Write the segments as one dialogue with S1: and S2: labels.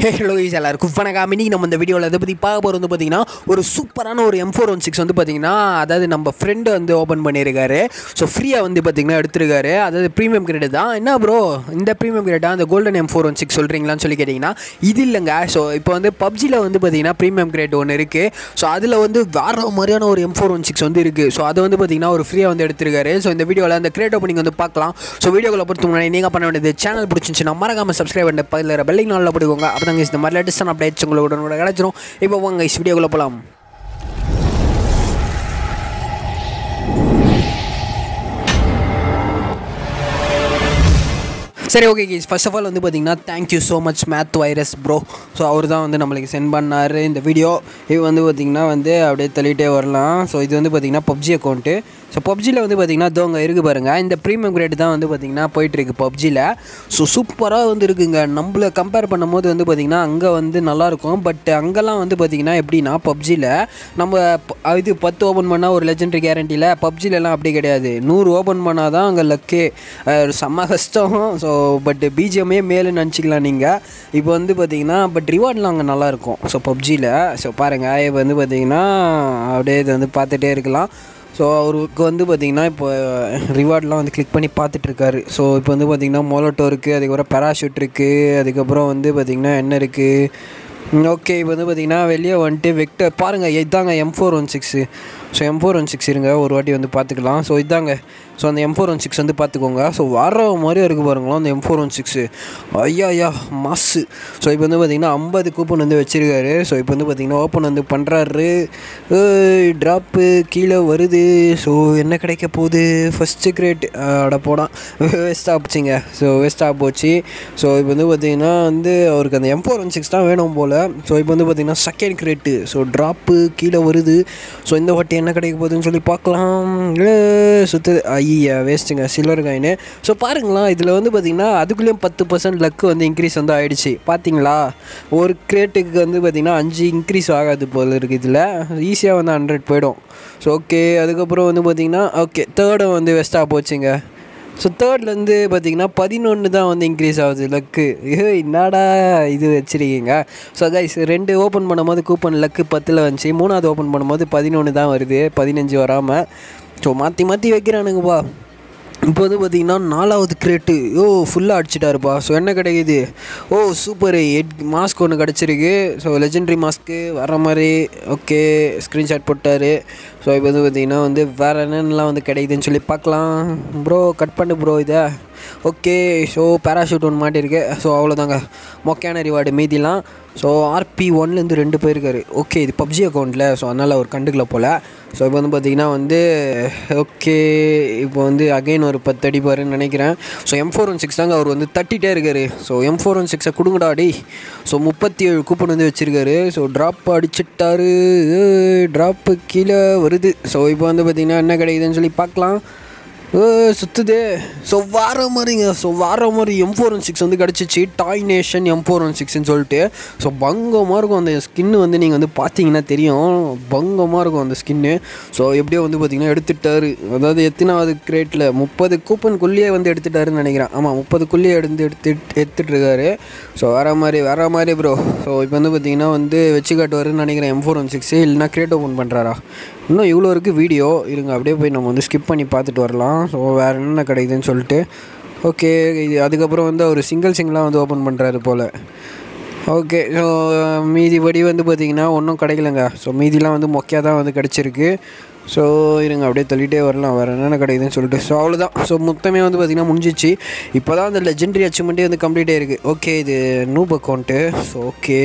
S1: hey hello is எல்லாருக்கும் வணக்கம் இன்னைக்கு நம்ம இந்த வீடியோவில் எதை பற்றி பார்க்க போகிறது வந்து பார்த்தீங்கன்னா ஒரு சூப்பரான ஒரு எம் ஃபோர் ஒன் சிக்ஸ் வந்து பார்த்தீங்கன்னா அதாவது நம்ம ஃப்ரெண்டு வந்து ஓப்பன் பண்ணியிருக்காரு ஸோ ஃப்ரீயாக வந்து பார்த்தீங்கன்னா எடுத்திருக்காரு அதாவது ப்ரீமியம் கிரேட் தான் என்ன ப்ரோ இந்த ப்ரீமியம் கிரேட்டா அந்த golden M four one six சொல்கிறீங்களான்னு சொல்லி கேட்டிங்கன்னா இது இல்லைங்க ஸோ இப்போ வந்து பப்ஜியில் வந்து பார்த்தீங்கன்னா ப்ரீமியம் கிரேட் ஒன்று இருக்குது ஸோ அதில் வந்து வேறு மாதிரியான ஒரு எம் ஃபோர் ஒன் சிக்ஸ் வந்து இருக்குது ஸோ அதை வந்து பார்த்தீங்கன்னா ஒரு ஃப்ரீயாக வந்து எடுத்திருக்காரு ஸோ இந்த வீடியோவில் அந்த கிரேட் ஓப்பனிங் வந்து பார்க்கலாம் ஸோ வீடியோக்குள்ள பொறுத்த முன்னாடி நீங்கள் பண்ண வேண்டியது சேனல் பிடிச்சிருந்துச்சுன்னா மறக்காம சப்ஸ்கிரைப் பண்ணி பதில் பெல்லிங் நாளில் போட்டுக்கோங்க அப்போ தாங்க இந்த மாதிரி லேட்டஸ்டான அப்டேட்ஸ் உங்களுக்கு உடனே கிடச்சிரும் இப்போ வாங்க இஸ் வீடியோக்குள்ள போகலாம் சரி okay guys first of all வந்து பார்த்தீங்கன்னா thank you so much Math Virus bro so அவர் தான் வந்து நம்மளுக்கு சென்ட் பண்ணார் இந்த வீடியோ இது வந்து பார்த்திங்கன்னா வந்து அப்படியே தள்ளிட்டே வரலாம் ஸோ இது வந்து பார்த்திங்கன்னா பப்ஜி அக்கௌண்ட்டு ஸோ பப்ஜியில் வந்து பார்த்திங்கன்னா தோங்க இருக்குது பாருங்கள் இந்த ப்ரீமியம் கிரேட் தான் வந்து பார்த்திங்கன்னா போயிட்டுருக்கு பப்ஜியில் ஸோ சூப்பராக வந்து இருக்குங்க நம்மளை கம்பேர் பண்ணும்போது வந்து பார்த்திங்கன்னா அங்கே வந்து நல்லாயிருக்கும் பட் அங்கெல்லாம் வந்து பார்த்திங்கன்னா எப்படின்னா பப்ஜியில் நம்ம ப- இது பத்து ஓப்பன் பண்ணால் ஒரு லெஜெண்டரி கேரண்டியில் பப்ஜிலலாம் அப்படி கிடையாது நூறு ஓப்பன் பண்ணால் தான் அங்கே லக்கே செம்ம கஷ்டம் ஸோ பட் பிஜிஎம்மே மேலே நினச்சிக்கலாம் நீங்கள் இப்போ வந்து பார்த்தீங்கன்னா பட் ரிவார்ட்லாம் அங்கே நல்லாயிருக்கும் ஸோ பப்ஜியில் ஸோ பாருங்கள் இப்போ வந்து பார்த்தீங்கன்னா அப்படியே இது வந்து பார்த்துட்டே இருக்கலாம் ஸோ அவருக்கு வந்து பார்த்திங்கன்னா இப்போ ரிவார்ட்லாம் வந்து கிளிக் பண்ணி பார்த்துட்ருக்காரு ஸோ இப்போ வந்து பார்த்திங்கன்னா மோலோட்டோ இருக்குது அதுக்கப்புறம் பேராஷூட் இருக்குது அதுக்கப்புறம் வந்து பார்த்திங்கன்னா என்ன இருக்குது ஓகே இப்போ வந்து பார்த்திங்கன்னா வெளியே வந்துட்டு வெக்டர் பாருங்கள் இதாங்க M four one six so M four one six இருங்க ஒரு வாட்டி வந்து பார்த்துக்கலாம் ஸோ இதாங்க ஸோ அந்த எம் ஃபோர் ஒன் சிக்ஸ் வந்து பார்த்துக்கோங்க ஸோ வர மாதிரியே இருக்குது பாருங்களா அந்த எம் ஃபோர் ஒன் சிக்ஸு ஐயா ஐயா மாசு ஸோ இப்போ வந்து பார்த்திங்கன்னா ஐம்பது கூப்பன் வந்து வச்சுருக்காரு ஸோ இப்போ வந்து பார்த்திங்கன்னா ஓப்பன் வந்து பண்ணுறாரு ட்ராப்பு கீழே வருது ஸோ என்ன கிடைக்க போகுது ஃபஸ்ட்டு கிரேட் அட போனால் வேஸ்ட்டாக போச்சுங்க ஸோ வேஸ்ட்டாக போச்சு ஸோ இப்போ வந்து பார்த்திங்கன்னா வந்து அவருக்கு அந்த எம் ஃபோர் ஒன் சிக்ஸ் தான் வேணும் போல் ஸோ இப்போ வந்து பார்த்திங்கன்னா செகண்ட் கிரேட்டு ஸோ ட்ராப்பு கீழே வருது ஸோ இந்த வாட்டி என்ன கிடைக்க போகுதுன்னு சொல்லி பார்க்கலாம் சுற்று ஐயா வேஸ்ட்டுங்க சில்வர் காயின் ஸோ பாருங்களா இதில் வந்து பார்த்திங்கன்னா அதுக்குள்ளேயும் பத்து பர்சன்ட் லக்கு வந்து இன்க்ரீஸ் வந்து ஆயிடுச்சு பார்த்தீங்களா ஒரு கிரேட்டுக்கு வந்து பார்த்திங்கன்னா அஞ்சு இன்க்ரீஸ் ஆகாது போல் இருக்குது இதில் ஈஸியாக வந்து ஹண்ட்ரட் போயிடும் ஸோ ஓகே அதுக்கப்புறம் வந்து பார்த்திங்கன்னா ஓகே தேர்டும் வந்து வெஸ்ட்டாக போச்சுங்க ஸோ தேர்ட்லேருந்து பார்த்தீங்கன்னா பதினொன்று தான் வந்து இன்க்ரீஸ் ஆகுது லக்கு ஏ என்னடா இது வச்சுருக்கீங்க ஸோ கைஸ் ரெண்டு ஓப்பன் பண்ணும்போது கூப்பன் லக்கு பத்தில் வந்துச்சு மூணாவது ஓப்பன் பண்ணும்போது பதினொன்று தான் வருது பதினஞ்சு வராமல் ஸோ மாற்றி மாற்றி வைக்கிறானுங்கப்பா இப்போ வந்து பார்த்தீங்கன்னா நாலாவது கிரேட்டு ஓ ஃபுல்லாக அடிச்சிட்டாருப்பா ஸோ என்ன கிடைக்குது ஓ சூப்பர் ஹெட் மாஸ்க் ஒன்று கிடச்சிருக்கு ஸோ லெஜெண்டரி மாஸ்க்கு வர மாதிரி ஓகே ஸ்க்ரீன்ஷாட் போட்டார் ஸோ இப்போ வந்து பார்த்தீங்கன்னா வந்து வேறு என்னென்னலாம் வந்து கிடைக்குதுன்னு சொல்லி பார்க்கலாம் ப்ரோ கட் பண்ணு ப்ரோ இதை ஓகே ஸோ பேராஷூட் ஒன்று மாட்டியிருக்கு ஸோ அவ்வளோதாங்க மொக்கையான ரிவார்டு மீதிலாம் ஸோ ஆர்பி ஒன்லேருந்து ரெண்டு போயிருக்காரு ஓகே இது பப்ஜி அக்கௌண்ட்டில் ஸோ அதனால் அவர் கண்டுக்கல போல் ஸோ இப்போ வந்து பார்த்தீங்கன்னா வந்து ஓகே இப்போ வந்து அகைன் ஒரு பத்து அடிப்பாருன்னு நினைக்கிறேன் so M four one six தாங்க அவர் வந்து தட்டிகிட்டே இருக்காரு ஸோ எம் ஃபோர் ஒன் சிக்ஸை கொடுங்கடா டி ஸோ முப்பத்தி ஏழு கூப்பன் வந்து வச்சுருக்காரு ஸோ ட்ராப் அடிச்சிட்டாரு ட்ராப்பு கீழே வருது ஸோ இப்போ வந்து பார்த்தீங்கன்னா என்ன கிடைக்குதுன்னு சொல்லி பார்க்கலாம் ஏ, சுத்துதே ஸோ வார மாதிரிங்க ஸோ வார மாதிரி எம் ஃபோர் ஒன் சிக்ஸ் வந்து கிடச்சிச்சு டாய் நேஷன் எம் ஃபோர் ஒன் சிக்ஸ்னு சொல்லிட்டு ஸோ பங்கமாக இருக்கும் அந்த ஸ்கின்னு வந்து நீங்கள் வந்து பார்த்தீங்கன்னா தெரியும் பங்கமாக இருக்கும் அந்த ஸ்கின்னு ஸோ எப்படியோ வந்து பார்த்தீங்கன்னா எடுத்துட்டாரு அதாவது எத்தனாவது கிரேட்டில் முப்பது கூப்பனுக்குள்ளேயே வந்து எடுத்துட்டாருன்னு நினைக்கிறேன் ஆமாம் முப்பதுக்குள்ளேயே எடுத்து எடுத்து எடுத்துட்டு இருக்காரு ஸோ வேற மாதிரி வேற மாதிரி ப்ரோ ஸோ இப்போ வந்து பார்த்தீங்கன்னா வந்து வச்சு காட்டுவாருன்னு நினைக்கிறேன் எம் ஃபோர் ஒன் சிக்ஸு இல்லைனா கிரேட் ஓப்பன் பண்ணுறாரா இன்னும் இவ்வளோ இருக்குது வீடியோ இருங்க அப்படியே போய் நம்ம வந்து ஸ்கிப் பண்ணி பார்த்துட்டு வரலாம் ஸோ வேறு என்ன கிடைக்குதுன்னு சொல்லிட்டு ஓகே இது அதுக்கப்புறம் வந்து அவர் சிங்கிள் சிங்கிளாக வந்து ஓப்பன் பண்ணுறாரு போல் ஓகே ஸோ மீதிபடி வந்து பார்த்திங்கன்னா ஒன்றும் கிடைக்கலங்க ஸோ மீதிலாம் வந்து மொக்கையாக தான் வந்து கிடச்சிருக்கு ஸோ இருங்க அப்படியே தள்ளிட்டே வரலாம் வேறு என்னென்ன கிடைக்குதுன்னு சொல்லிட்டு ஸோ அவ்வளோதான் ஸோ மொத்தமே வந்து பார்த்திங்கன்னா முடிஞ்சிச்சு இப்போ தான் அந்த லெஜெண்டரி அச்சீவ்மெண்ட்டே வந்து கம்ப்ளீட் ஆயிருக்கு ஓகே இது noob account so okay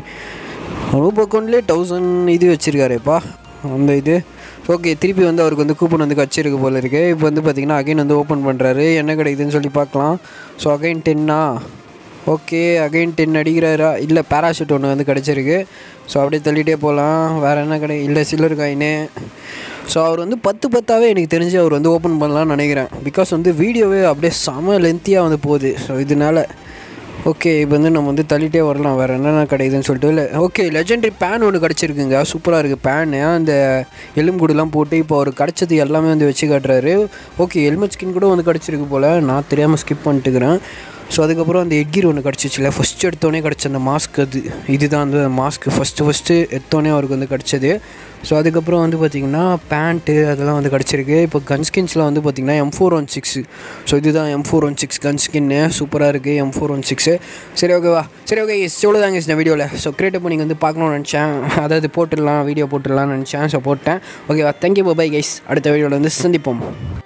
S1: noob அக்கௌண்ட்லேயே தௌசண்ட் இது வச்சுருக்காருப்பா அந்த இது ஓகே திருப்பி வந்து அவருக்கு வந்து கூப்பன் வந்து கச்சிருக்கு போல இருக்கு இப்போ வந்து பார்த்தீங்கன்னா அகைன் வந்து ஓப்பன் பண்ணுறாரு என்ன கிடைக்குதுன்னு சொல்லி பார்க்கலாம் ஸோ அகைன் டென்னா ஓகே அகைன் டென் அடிக்கிறாரா இல்லை பேராஷூட் ஒன்று வந்து கிடச்சிருக்கு ஸோ அப்படியே தள்ளிட்டே போகலாம் வேறு என்ன கிடை இல்லை சில்லர் காயின்னு ஸோ அவர் வந்து பத்து பத்தாவே எனக்கு தெரிஞ்சு அவர் வந்து ஓப்பன் பண்ணலாம்னு நினைக்கிறேன் பிகாஸ் வந்து வீடியோவே அப்படியே செம லென்த்தியாக வந்து போகுது ஸோ இதனால ஓகே இப்போ வந்து நம்ம வந்து தள்ளிட்டே வரலாம் வேறு என்னென்ன கிடைக்குதுன்னு சொல்லிட்டு இல்லை ஓகே லெஜெண்டரி பேன் ஒன்று கிடச்சிருக்குங்க சூப்பராக இருக்குது பேனு அந்த எலும்புக்கூடுலாம் போட்டு இப்போ அவர் கிடச்சது எல்லாமே வந்து வச்சு காட்டுறாரு ஓகே ஹெல்மெட் ஸ்கின் கூட வந்து கிடச்சிருக்கு போல் நான் தெரியாமல் ஸ்கிப் பண்ணிட்டுக்கிறேன் ஸோ அதுக்கப்புறம் அந்த ஹெட்கீர் ஒன்று கிடச்சிச்சுல ஃபஸ்ட் எடுத்தோடனே கிடச்ச அந்த மாஸ்க் அது இதுதான் அந்த மாஸ்க் ஃபஸ்ட்டு ஃபஸ்ட்டு எடுத்தோடனே அவருக்கு வந்து கிடச்சது ஸோ அதுக்கப்புறம் வந்து பார்த்திங்கன்னா பேண்ட்டு அதெல்லாம் வந்து கிடச்சிருக்கு இப்போ கன் ஸ்கின்ஸில் வந்து பார்த்திங்கன்னா M four one six so இதுதான் M four one six gun ஸ்கின்னு சூப்பராக இருக்குது எம் ஃபோர் ஒன் சிக்ஸு சரி ஓகேவா சரி ஓகே எவ்வளோ தாங்க இந்த வீடியோவில் ஸோ கிரியேட் பண்ணி வந்து பார்க்கணும்னு நினச்சேன் அதாவது போட்டுடலாம் வீடியோ போட்டுடலாம்னு நினச்சேன் ஸோ போட்டேன் ஓகேவா தேங்க்யூ பை கைஸ் அடுத்த வீடியோவில் வந்து சந்திப்போம்